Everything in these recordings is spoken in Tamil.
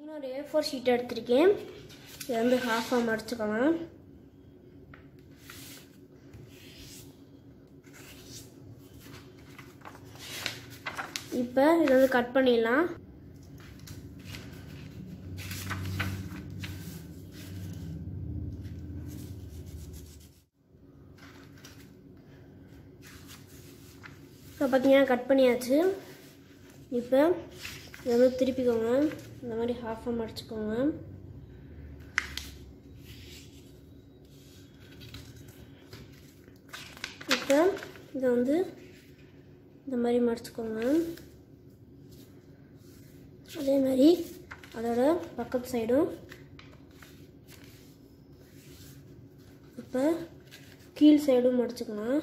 பார்த்தீங்கன்னா ஒரு ஏ ஃபோர் ஷீட் எடுத்திருக்கேன் இது வந்து ஹாஃபாக மடிச்சுக்கலாம் இப்போ இதை வந்து கட் பண்ணிடலாம் இப்போ பார்த்தீங்கன்னா கட் பண்ணியாச்சு இப்போ இதை வந்து திருப்பிக்கோங்க இந்த மாதிரி ஹாஃபாக மடிச்சுக்கோங்க இப்போ இதை வந்து இந்த மாதிரி மடிச்சுக்கோங்க அதே மாதிரி அதோட பக்கத்து சைடும் இப்போ கீழ் சைடும் மடிச்சுக்கலாம்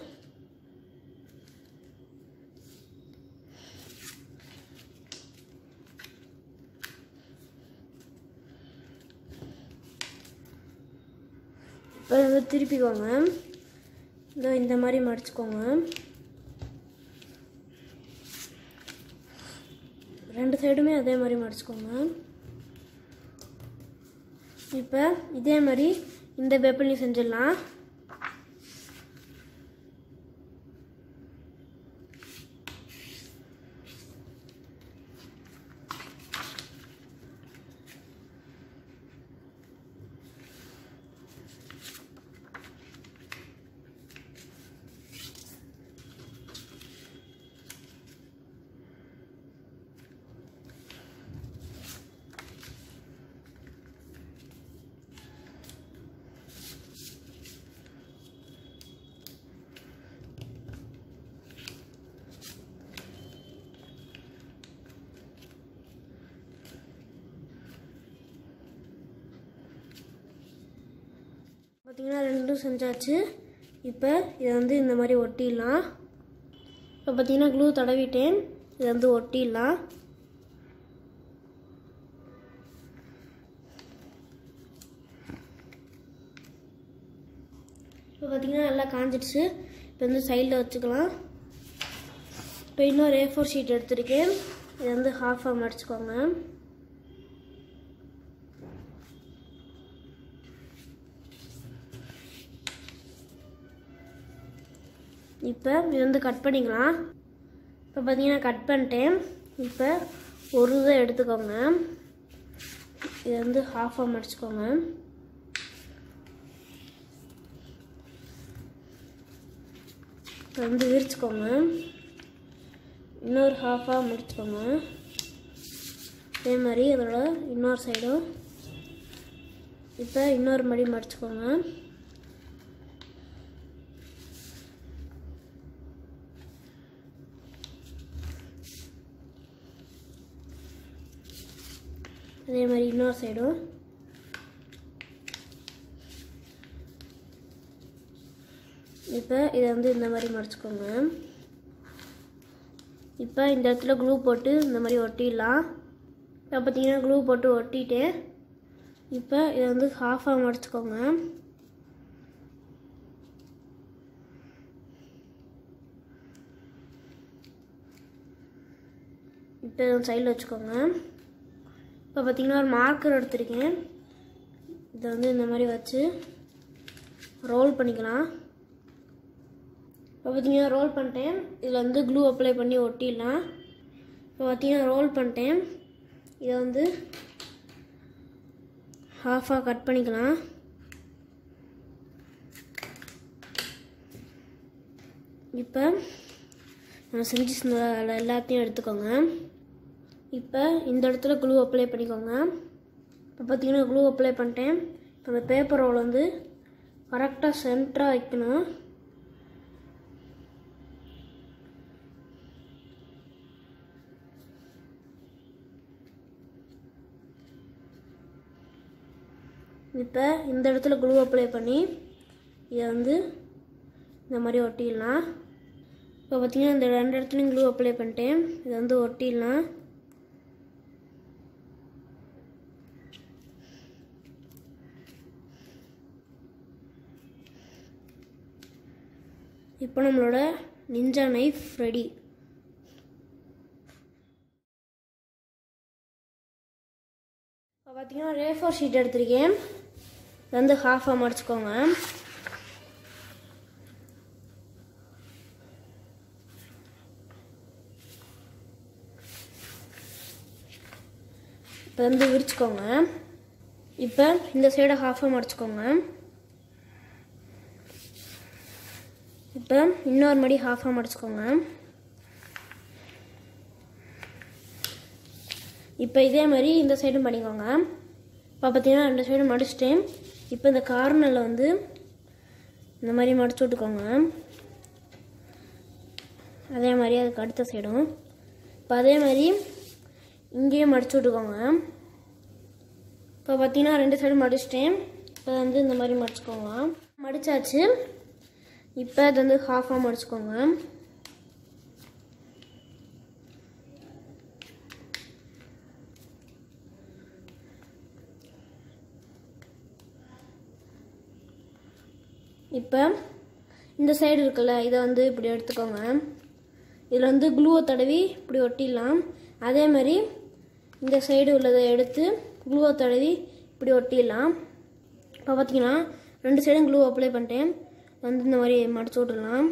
இப்போ வந்து திருப்பிக்கோங்க இதோ இந்த மாதிரி மடிச்சுக்கோங்க ரெண்டு சைடுமே அதே மாதிரி மடிச்சுக்கோங்க இப்போ இதே மாதிரி இந்த பேப்பர்லையும் செஞ்சிடலாம் பார்த்தீங்கன்னா ரெண்டும் செஞ்சாச்சு இப்போ இதை வந்து இந்த மாதிரி ஒட்டிடலாம் இப்போ பார்த்தீங்கன்னா க்ளூ தடவிட்டேன் இதை வந்து ஒட்டிடலாம் இப்போ பார்த்தீங்கன்னா நல்லா காஞ்சிடுச்சு இப்போ வந்து சைடில் வச்சுக்கலாம் இப்போ இன்னொரு ஏ ஃபோர் ஷீட் எடுத்திருக்கேன் இதை வந்து ஹாஃபாக மடிச்சுக்கோங்க இப்போ இது வந்து கட் பண்ணிக்கலாம் இப்போ பார்த்தீங்கன்னா கட் பண்ணிட்டேன் இப்போ ஒரு இதை எடுத்துக்கோங்க இதை வந்து ஹாஃபாக மடிச்சுக்கோங்க இப்போ வந்து விரிச்சுக்கோங்க இன்னொரு ஹாஃபாக முடிச்சுக்கோங்க அதே மாதிரி அதோட இன்னொரு சைடும் இப்போ இன்னொரு மடி மடிச்சுக்கோங்க அதே மாதிரி இன்னொரு சைடும் இப்போ இதை வந்து இந்த மாதிரி மடிச்சுக்கோங்க இப்போ இந்த இடத்துல க்ளூ போட்டு இந்த மாதிரி ஒட்டிடலாம் இப்போ பார்த்தீங்கன்னா க்ளூ போட்டு ஒட்டிட்டு இப்போ இதை வந்து ஹாஃபாக மடிச்சுக்கோங்க இப்போ சைடில் வச்சுக்கோங்க இப்போ பார்த்தீங்கன்னா ஒரு மார்க்கர் எடுத்திருக்கேன் இதை வந்து இந்த மாதிரி வச்சு ரோல் பண்ணிக்கலாம் இப்போ பார்த்தீங்கன்னா ரோல் பண்ணிட்டேன் இதில் வந்து க்ளூ அப்ளை பண்ணி ஒட்டிடலாம் இப்போ பார்த்தீங்கன்னா ரோல் பண்ணிட்டேன் இதை வந்து ஹாஃபாக கட் பண்ணிக்கலாம் இப்போ நான் செஞ்சு செஞ்ச எல்லாத்தையும் எடுத்துக்கோங்க இப்போ இந்த இடத்துல க்ளூ அப்ளை பண்ணிக்கோங்க இப்போ பார்த்தீங்கன்னா க்ளூ அப்ளை பண்ணிட்டேன் இப்போ அந்த பேப்பர் ரோல் வந்து கரெக்டாக சென்டராக வைக்கணும் இப்போ இந்த இடத்துல க்ளூ அப்ளை பண்ணி இதை வந்து இந்த மாதிரி ஒட்டிடலாம் இப்போ பார்த்தீங்கன்னா இந்த ரெண்டு இடத்துலையும் க்ளூ அப்ளை பண்ணிட்டேன் இதை வந்து ஒட்டிடலாம் இப்போ நம்மளோட நிஞ்சா நைஃப் ரெடி இப்போ பார்த்தீங்கன்னா ரே ஃபோர் ஷீட் எடுத்திருக்கேன் இது வந்து ஹாஃபாக மடிச்சுக்கோங்க இப்போ வந்து விரிச்சுக்கோங்க இப்போ இந்த சைடை ஹாஃபாக மடிச்சுக்கோங்க இப்போ இன்னொரு மடி ஹாஃபாக மடிச்சுக்கோங்க இப்போ இதே மாதிரி இந்த சைடும் பண்ணிக்கோங்க இப்போ பார்த்தீங்கன்னா ரெண்டு சைடும் மடிச்சிட்டேன் இப்போ இந்த கார்னரில் வந்து இந்த மாதிரி மடிச்சு விட்டுக்கோங்க அதே மாதிரி அதுக்கு அடுத்த சைடும் இப்போ அதே மாதிரி இங்கேயும் மடிச்சு விட்டுக்கோங்க இப்போ பார்த்தீங்கன்னா ரெண்டு சைடும் மடிச்சிட்டேன் இப்போ வந்து இந்த மாதிரி மடிச்சுக்கோங்க மடிச்சாச்சு இப்போ இது வந்து ஹாஃபாக மடிச்சுக்கோங்க இப்போ இந்த சைடு இருக்குல்ல இதை வந்து இப்படி எடுத்துக்கோங்க இதில் வந்து க்ளூவை தடவி இப்படி ஒட்டிடலாம் அதே மாதிரி இந்த சைடு உள்ளதை எடுத்து க்ளூவை தடவி இப்படி ஒட்டிடலாம் இப்போ பார்த்தீங்கன்னா ரெண்டு சைடும் க்ளூ அப்ளை பண்ணிட்டேன் வந்து இந்த மாதிரி மடிச்சு விட்டுடலாம்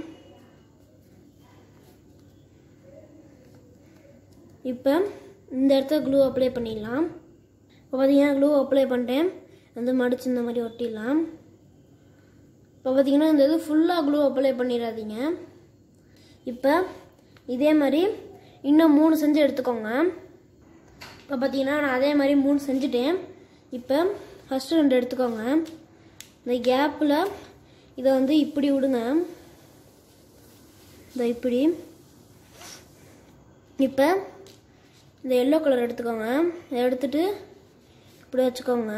இப்போ இந்த இடத்துல க்ளூ அப்ளை பண்ணிடலாம் இப்போ பார்த்தீங்கன்னா க்ளூ அப்ளை பண்ணிட்டேன் வந்து மடிச்சு இந்த மாதிரி ஒட்டிடலாம் இப்போ பார்த்தீங்கன்னா இந்த இது ஃபுல்லாக க்ளூ அப்ளை பண்ணிடாதீங்க இப்போ இதே மாதிரி இன்னும் மூணு செஞ்சு எடுத்துக்கோங்க இப்போ பார்த்தீங்கன்னா நான் அதே மாதிரி மூணு செஞ்சுட்டேன் இப்போ ஃபஸ்ட்டு ரெண்டு எடுத்துக்கோங்க இந்த கேப்பில் இதை வந்து இப்படி விடுங்க இந்த இப்படி இப்போ இந்த எல்லோ கலர் எடுத்துக்கோங்க இதை எடுத்துட்டு இப்படி வச்சுக்கோங்க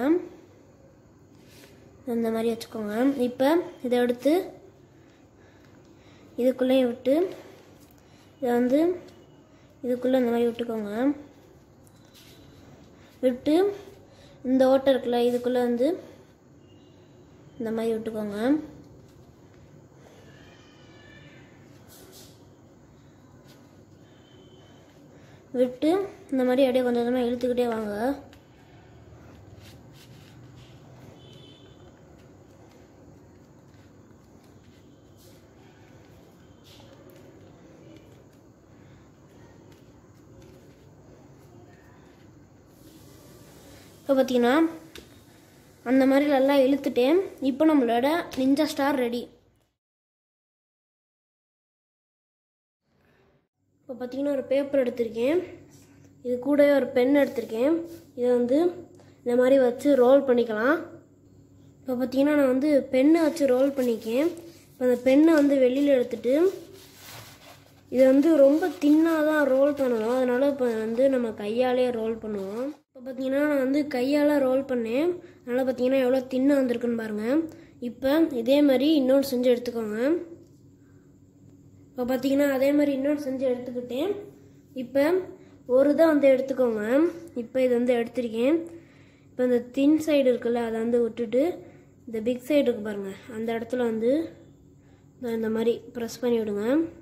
இந்த மாதிரி வச்சுக்கோங்க இப்போ இதை எடுத்து இதுக்குள்ளேயும் விட்டு இதை வந்து இதுக்குள்ளே இந்த மாதிரி விட்டுக்கோங்க விட்டு இந்த ஓட்டை இருக்குல்ல இதுக்குள்ளே வந்து இந்த மாதிரி விட்டுக்கோங்க விட்டு இந்த மாதிரி அப்படியே கொஞ்சம் கொஞ்சமாக இழுத்துக்கிட்டே வாங்க இப்போ பார்த்தீங்கன்னா அந்த மாதிரி நல்லா இழுத்துட்டேன் இப்போ நம்மளோட நிஞ்சா ஸ்டார் ரெடி இப்போ பார்த்தீங்கன்னா ஒரு பேப்பர் எடுத்திருக்கேன் இது கூடவே ஒரு பென் எடுத்திருக்கேன் இதை வந்து இந்த மாதிரி வச்சு ரோல் பண்ணிக்கலாம் இப்போ பார்த்தீங்கன்னா நான் வந்து பெண்ணை வச்சு ரோல் பண்ணிக்கேன் இப்போ அந்த பெண்ணை வந்து வெளியில் எடுத்துட்டு இதை வந்து ரொம்ப தின்னாக தான் ரோல் பண்ணணும் அதனால் இப்போ வந்து நம்ம கையாலே ரோல் பண்ணுவோம் இப்போ பார்த்தீங்கன்னா நான் வந்து கையால் ரோல் பண்ணேன் அதனால் பார்த்தீங்கன்னா எவ்வளோ தின்னாக வந்திருக்குன்னு பாருங்கள் இப்போ இதே மாதிரி இன்னொன்று செஞ்சு எடுத்துக்கோங்க இப்போ பார்த்தீங்கன்னா அதே மாதிரி இன்னொன்று செஞ்சு எடுத்துக்கிட்டேன் இப்போ ஒரு தான் வந்து எடுத்துக்கோங்க இப்போ இது வந்து எடுத்திருக்கேன் இப்போ இந்த தின் சைடு இருக்குல்ல அதை வந்து விட்டுட்டு இந்த பிக் சைடு இருக்கு பாருங்கள் அந்த இடத்துல வந்து இதோ இந்த மாதிரி ப்ரெஸ் பண்ணி விடுங்க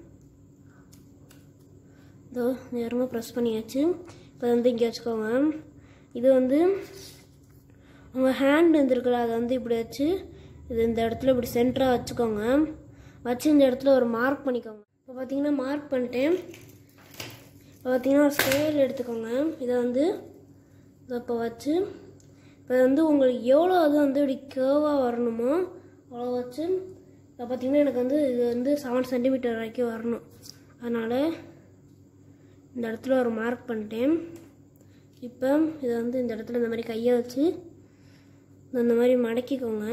இதோ நேரமா ப்ரெஸ் பண்ணியாச்சு இப்போ வந்து இங்கே வச்சுக்கோங்க இது வந்து உங்கள் ஹேண்ட் வந்துருக்குல்ல அதை வந்து இப்படி வச்சு இது இந்த இடத்துல இப்படி சென்டராக வச்சுக்கோங்க வச்சு இந்த இடத்துல ஒரு மார்க் பண்ணிக்கோங்க இப்போ பார்த்தீங்கன்னா மார்க் பண்ணிட்டேன் இப்போ பார்த்தீங்கன்னா ஒரு ஸ்கேல் எடுத்துக்கோங்க இதை வந்து இதை இப்போ வச்சு இப்போ வந்து உங்களுக்கு எவ்வளோ அது வந்து இப்படி கேர்வாக வரணுமோ அவ்வளோ வச்சு இப்போ பார்த்தீங்கன்னா எனக்கு வந்து இது வந்து செவன் சென்டிமீட்டர் வரைக்கும் வரணும் அதனால் இந்த இடத்துல ஒரு மார்க் பண்ணிட்டேன் இப்போ இதை வந்து இந்த இடத்துல இந்த மாதிரி கையை வச்சு இந்த மாதிரி மடக்கிக்கோங்க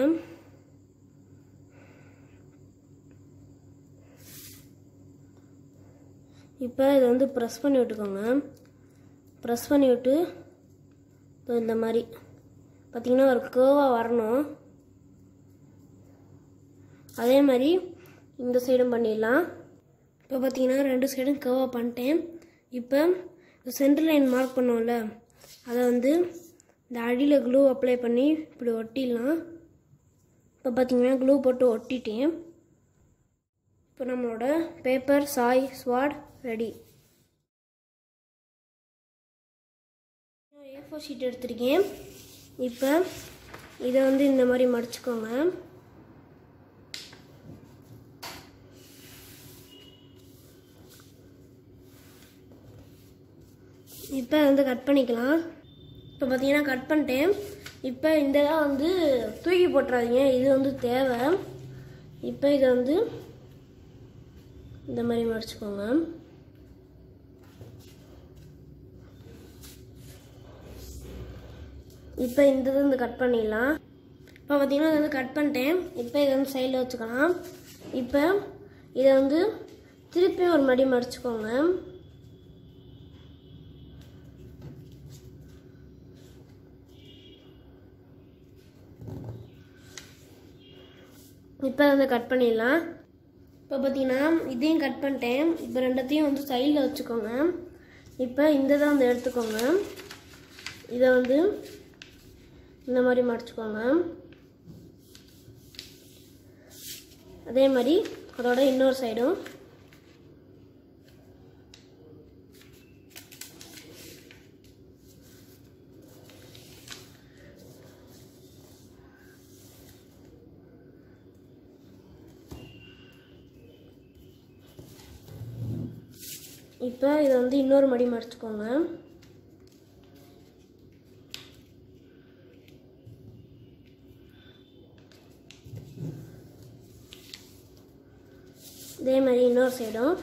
இப்போ இதை வந்து ப்ரெஸ் பண்ணி விட்டுக்கோங்க ப்ரெஸ் பண்ணி விட்டு இதோ இந்த மாதிரி பார்த்தீங்கன்னா ஒரு கேர்வாக வரணும் அதே மாதிரி இந்த சைடும் பண்ணிடலாம் இப்போ பார்த்தீங்கன்னா ரெண்டு சைடும் கேர்வாக பண்ணிட்டேன் இப்போ சென்டர் லைன் மார்க் பண்ணோம்ல அதை வந்து இந்த அடியில் க்ளூ அப்ளை பண்ணி இப்படி ஒட்டிடலாம் இப்போ பார்த்தீங்கன்னா க்ளூ போட்டு ஒட்டிட்டேன் இப்போ நம்மளோட பேப்பர் சாய் ஸ்வாட் ரெடி ஏ ஃபோர் ஷீட் எடுத்திருக்கேன் இப்போ இதை வந்து இந்த மாதிரி மடிச்சுக்கோங்க இப்போ வந்து கட் பண்ணிக்கலாம் இப்போ பார்த்தீங்கன்னா கட் பண்ணிட்டேன் இப்போ இந்த இதான் வந்து தூக்கி போட்டுறாதீங்க இது வந்து தேவை இப்போ இதை வந்து இந்த மாதிரி மடிச்சுக்கோங்க இப்போ இந்த இது வந்து கட் பண்ணிடலாம் இப்போ பார்த்தீங்கன்னா இதை வந்து கட் பண்ணிட்டேன் இப்போ இதை வந்து சைடில் வச்சுக்கலாம் இப்போ இதை வந்து திருப்பி ஒரு மடி மடிச்சுக்கோங்க இப்போ வந்து கட் பண்ணிடலாம் இப்போ பார்த்தீங்கன்னா இதையும் கட் பண்ணிட்டேன் இப்போ ரெண்டத்தையும் வந்து சைடில் வச்சுக்கோங்க இப்போ இந்த தான் வந்து எடுத்துக்கோங்க இதை வந்து இந்த மாதிரி மடிச்சுக்கோங்க அதே மாதிரி அதோட இன்னொரு சைடும் இப்போ இதை வந்து இன்னொரு மடி மடிச்சுக்கோங்க இதே மாதிரி இன்னொரு சைடும்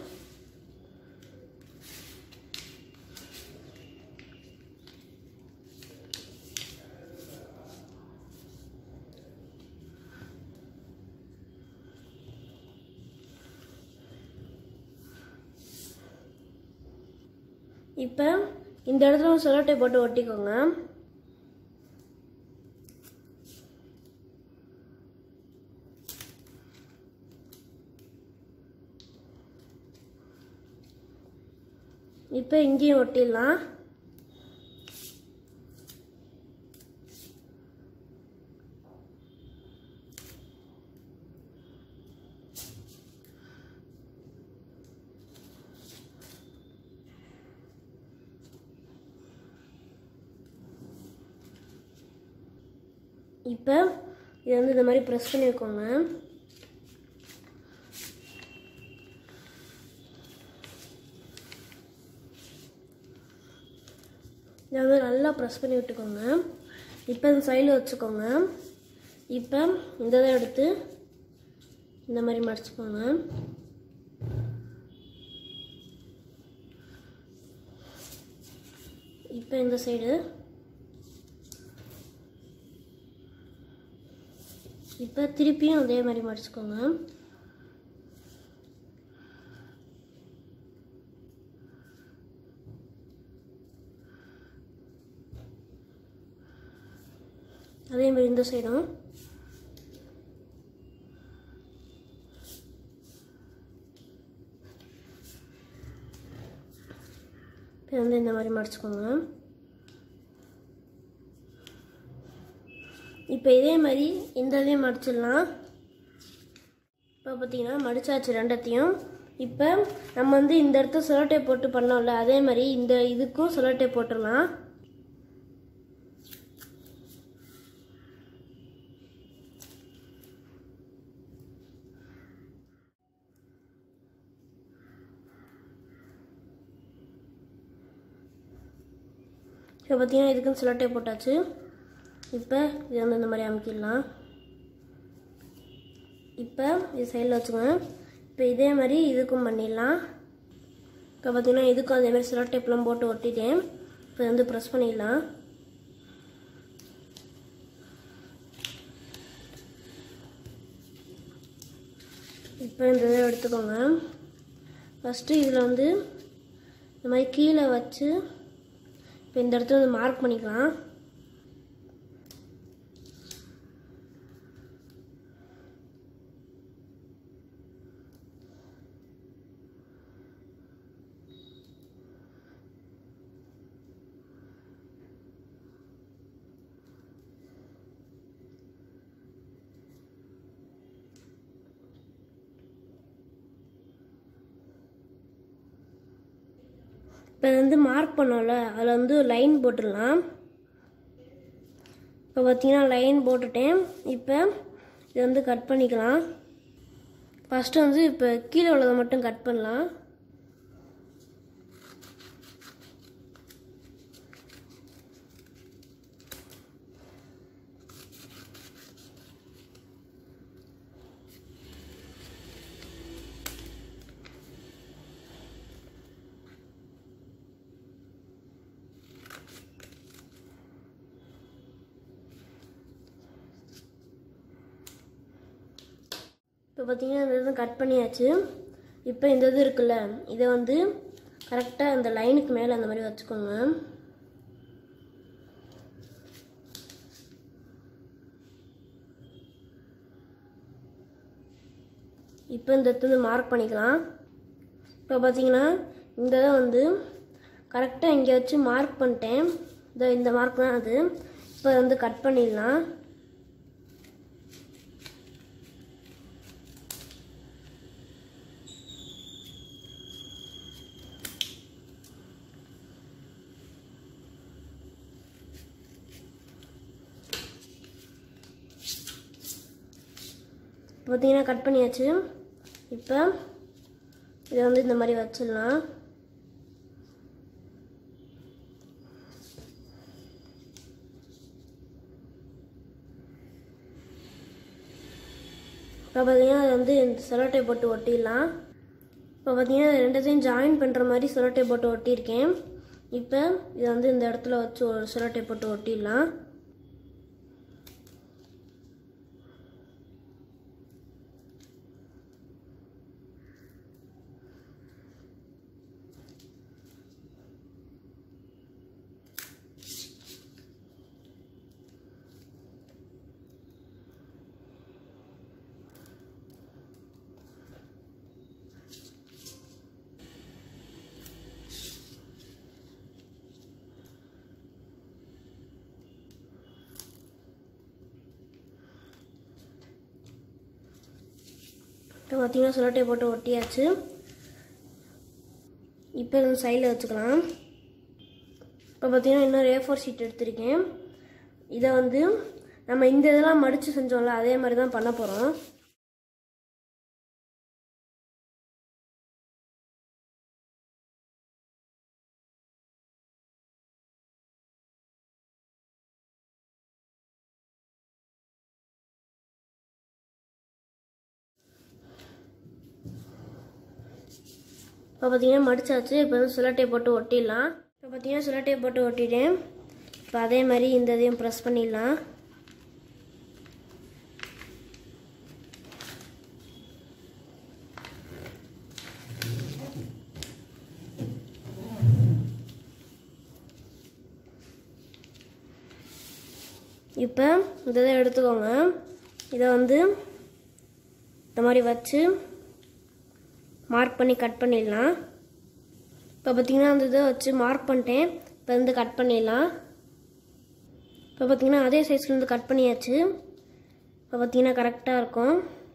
இப்போ இந்த இடத்துல ஒரு சொலட்டை போட்டு ஒட்டிக்கோங்க இப்போ இங்கேயும் ஒட்டிடலாம் இப்போ இதை வந்து இந்த மாதிரி ப்ரெஸ் பண்ணி வைக்கோங்க இதை வந்து நல்லா ப்ரெஸ் பண்ணி விட்டுக்கோங்க இப்போ இந்த சைடில் வச்சுக்கோங்க இப்போ இந்த இதை எடுத்து இந்த மாதிரி மடிச்சுக்கோங்க இப்போ இந்த சைடு இப்போ திருப்பியும் அதே மாதிரி மடிச்சுக்கோங்க அதே மாதிரி இந்த சைடும் இப்போ வந்து இந்த மாதிரி மடிச்சுக்கோங்க இப்போ இதே மாதிரி இந்த இதையும் மடிச்சிடலாம் இப்போ பார்த்தீங்கன்னா மடிச்சாச்சு ரெண்டத்தையும் இப்போ நம்ம வந்து இந்த இடத்த சுரட்டை போட்டு பண்ணோம்ல அதே மாதிரி இந்த இதுக்கும் சுரட்டை போட்டுடலாம் இப்போ பார்த்தீங்கன்னா இதுக்குன்னு சுரட்டை போட்டாச்சு இப்போ இதை வந்து இந்த மாதிரி அமுக்கிடலாம் இப்போ இது சைடில் வச்சுக்கோங்க இப்போ இதே மாதிரி இதுக்கும் பண்ணிடலாம் இப்போ பார்த்தீங்கன்னா இதுக்கும் அதே மாதிரி சிலோ டேப்லாம் போட்டு ஒட்டிட்டேன் இப்போ வந்து ப்ரெஸ் பண்ணிடலாம் இப்போ இந்த இதை எடுத்துக்கோங்க ஃபஸ்ட்டு இதில் வந்து இந்த மாதிரி கீழே வச்சு இப்போ இந்த இடத்துல வந்து மார்க் பண்ணிக்கலாம் இப்போ வந்து மார்க் பண்ணோம்ல அதில் வந்து லைன் போட்டுடலாம் இப்போ பார்த்தீங்கன்னா லைன் போட்டுட்டேன் இப்போ இதை வந்து கட் பண்ணிக்கலாம் ஃபஸ்ட்டு வந்து இப்போ கீழே உள்ளதை மட்டும் கட் பண்ணலாம் இப்போ பார்த்தீங்கன்னா இந்த இது கட் பண்ணியாச்சு இப்போ இந்த இது இருக்குல்ல இதை வந்து கரெக்டாக அந்த லைனுக்கு மேலே அந்த மாதிரி வச்சுக்கோங்க இப்போ இந்த இடத்துல மார்க் பண்ணிக்கலாம் இப்போ பார்த்தீங்கன்னா இந்த இதை வந்து கரெக்டாக இங்கே வச்சு மார்க் பண்ணிட்டேன் இந்த இந்த மார்க் தான் அது இப்போ வந்து கட் பண்ணிடலாம் பார்த்தீங்கன்னா கட் பண்ணியாச்சு இப்போ இதை வந்து இந்த மாதிரி வச்சிடலாம் இப்போ பார்த்தீங்கன்னா அதை வந்து இந்த செலோட்டை போட்டு ஒட்டிடலாம் இப்போ பார்த்தீங்கன்னா இது ரெண்டுத்தையும் ஜாயின் பண்ணுற மாதிரி செலோட்டை போட்டு ஒட்டியிருக்கேன் இப்போ இதை வந்து இந்த இடத்துல வச்சு ஒரு செலோட்டை போட்டு ஒட்டிடலாம் இப்போ பார்த்தீங்கன்னா சுரட்டை போட்டு ஒட்டியாச்சு இப்போ இது சைடில் வச்சுக்கலாம் இப்போ பார்த்தீங்கன்னா இன்னொரு ஏ ஃபோர் ஷீட் எடுத்திருக்கேன் இதை வந்து நம்ம இந்த இதெல்லாம் மடித்து செஞ்சோம்ல அதே மாதிரி தான் பண்ண போகிறோம் இப்போ பார்த்தீங்கன்னா மடிச்சாச்சு இப்போ வந்து சுலட்டை போட்டு ஒட்டிடலாம் இப்போ பார்த்தீங்கன்னா சுலட்டை போட்டு ஒட்டிட்டேன் இப்போ அதே மாதிரி இந்த இதையும் ப்ரெஸ் பண்ணிடலாம் இப்போ இந்த இதை எடுத்துக்கோங்க இதை வந்து இந்த மாதிரி வச்சு மார்க் பண்ணி கட் பண்ணிடலாம் இப்போ பார்த்தீங்கன்னா அந்த இதை வச்சு மார்க் பண்ணிட்டேன் இப்போ வந்து கட் பண்ணிடலாம் இப்போ பார்த்தீங்கன்னா அதே சைஸ்லேருந்து கட் பண்ணியாச்சு இப்போ பார்த்தீங்கன்னா கரெக்டாக இருக்கும்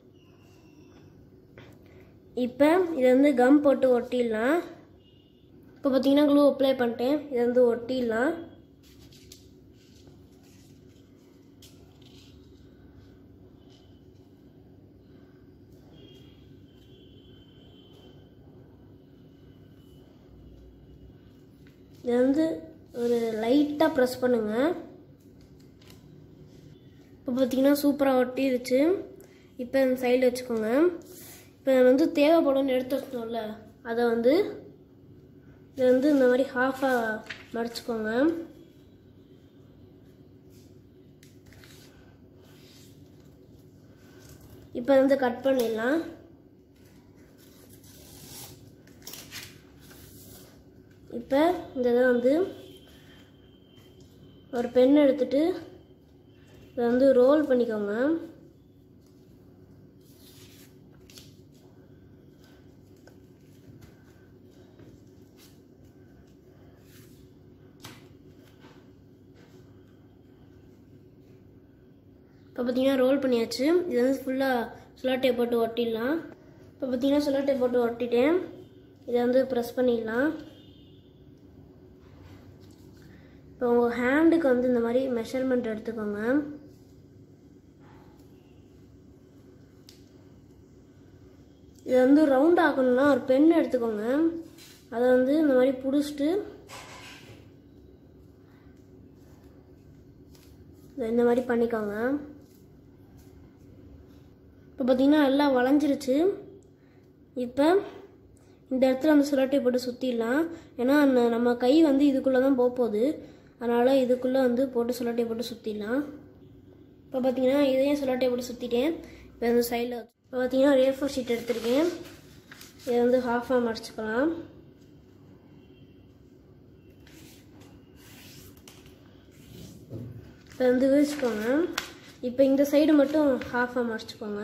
இப்போ இதை வந்து கம் போட்டு ஒட்டிடலாம் இப்போ பார்த்தீங்கன்னா க்ளூ அப்ளை பண்ணிட்டேன் இதை வந்து ஒட்டிடலாம் இதை வந்து ஒரு லைட்டாக ப்ரெஸ் பண்ணுங்க இப்போ பார்த்தீங்கன்னா சூப்பராக ஒட்டிருச்சு இப்போ இந்த சைடில் வச்சுக்கோங்க இப்போ வந்து தேவைப்படும்னு எடுத்து வச்சோம்ல அதை வந்து இதை வந்து இந்த மாதிரி ஹாஃபாக மடிச்சுக்கோங்க இப்போ வந்து கட் பண்ணிடலாம் இப்போ இந்த இதை வந்து ஒரு பென் எடுத்துட்டு இதை வந்து ரோல் பண்ணிக்கோங்க இப்போ பார்த்தீங்கன்னா ரோல் பண்ணியாச்சு இது வந்து ஃபுல்லாக சுலாட்டை போட்டு ஒட்டிடலாம் இப்போ பார்த்தீங்கன்னா சுலாட்டை போட்டு ஒட்டிட்டேன் இதை வந்து ப்ரெஸ் பண்ணிடலாம் இப்போ உங்கள் ஹேண்டுக்கு வந்து இந்த மாதிரி மெஷர்மெண்ட் எடுத்துக்கோங்க இதை வந்து ரவுண்ட் ஆக்கணும்னா ஒரு பென் எடுத்துக்கோங்க அதை வந்து இந்த மாதிரி பிடிச்சிட்டு இதை இந்த மாதிரி பண்ணிக்கோங்க இப்போ பார்த்தீங்கன்னா எல்லாம் வளைஞ்சிருச்சு இப்போ இந்த இடத்துல அந்த சுரட்டை போட்டு சுற்றிடலாம் ஏன்னா அந்த- நம்ம கை வந்து இதுக்குள்ளே தான் போக போகுது அதனால் இதுக்குள்ளே வந்து போட்டு சுரட்டை போட்டு சுற்றிடலாம் இப்போ பார்த்தீங்கன்னா இதையும் சுரட்டை போட்டு சுற்றிட்டேன் இப்போ இந்த சைடில் இப்போ பார்த்தீங்கன்னா ரே ஃபோர் ஷீட் எடுத்திருக்கேன் இதை வந்து ஹாஃபாக மடிச்சுக்கலாம் இப்போ வந்து விரிச்சுக்கோங்க இப்போ இந்த சைடு மட்டும் ஹாஃபாக மடிச்சுக்கோங்க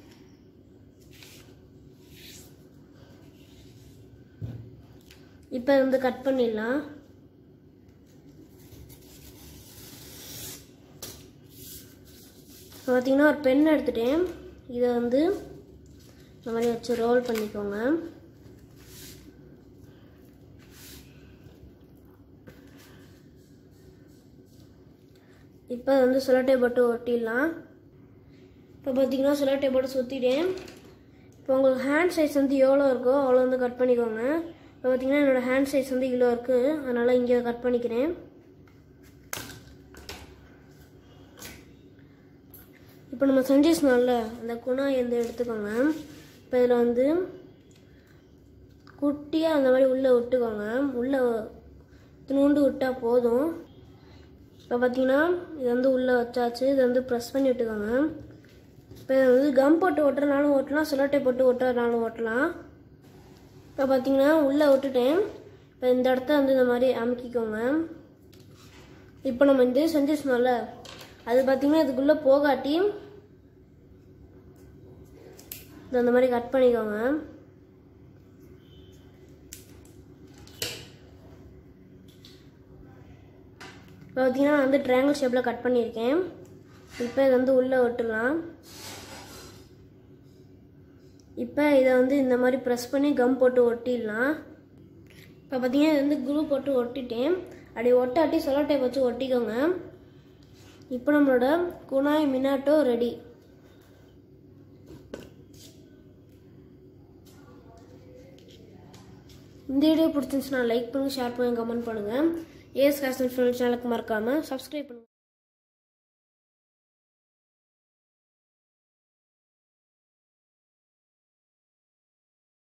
இப்போ வந்து கட் பண்ணிடலாம் இப்போ பார்த்தீங்கன்னா ஒரு பென் எடுத்துட்டேன் இதை வந்து இந்த மாதிரி வச்சு ரோல் பண்ணிக்கோங்க இப்போ வந்து சுலட்டை போட்டு ஒட்டிடலாம் இப்போ பார்த்தீங்கன்னா சுலட்டை போட்டு சுற்றிட்டேன் இப்போ உங்களுக்கு ஹேண்ட் சைஸ் வந்து எவ்வளோ இருக்கோ அவ்வளோ வந்து கட் பண்ணிக்கோங்க இப்போ பார்த்தீங்கன்னா என்னோடய ஹேண்ட் சைஸ் வந்து இவ்வளோ இருக்குது அதனால் இங்கே கட் பண்ணிக்கிறேன் இப்போ நம்ம செஞ்சிருந்தோம்ல அந்த குணா எந்த எடுத்துக்கோங்க இப்போ இதில் வந்து குட்டியாக அந்த மாதிரி உள்ளே விட்டுக்கோங்க உள்ளே துணுண்டு விட்டால் போதும் இப்போ பார்த்தீங்கன்னா இது வந்து உள்ளே வச்சாச்சு இதை வந்து ப்ரெஸ் பண்ணி விட்டுக்கோங்க இப்போ இதை வந்து கம் போட்டு ஓட்டுறனாலும் ஓட்டலாம் சுலட்டை போட்டு ஓட்டுறதுனாலும் ஓட்டலாம் இப்போ பார்த்தீங்கன்னா உள்ளே விட்டுட்டேன் இப்போ இந்த இடத்த வந்து இந்த மாதிரி அமுக்கிக்கோங்க இப்போ நம்ம இந்த இது செஞ்சிருந்தோம்ல அது பார்த்தீங்கன்னா இதுக்குள்ளே போகாட்டி இது அந்த மாதிரி கட் பண்ணிக்கோங்க இப்போ பார்த்தீங்கன்னா நான் வந்து ட்ரையாங்கிள் ஷேப்பில் கட் பண்ணியிருக்கேன் இப்போ இதை வந்து உள்ளே விட்டுலாம் இப்போ இதை வந்து இந்த மாதிரி ப்ரெஸ் பண்ணி கம் போட்டு ஒட்டிடலாம் இப்போ பார்த்தீங்கன்னா இது வந்து குளூ போட்டு ஒட்டிட்டேன் அப்படி ஒட்டாட்டி சொலோ டேப் வச்சு ஒட்டிக்கோங்க இப்போ நம்மளோட குனாய் மினாட்டோ ரெடி இந்த வீடியோ பிடிச்சிருந்துச்சுன்னா லைக் பண்ணுங்கள் ஷேர் பண்ணுங்கள் கமெண்ட் பண்ணுங்கள் ஏஎஸ் காசன் சேனலுக்கு மறக்காமல் சப்ஸ்கிரைப் பண்ணுங்கள்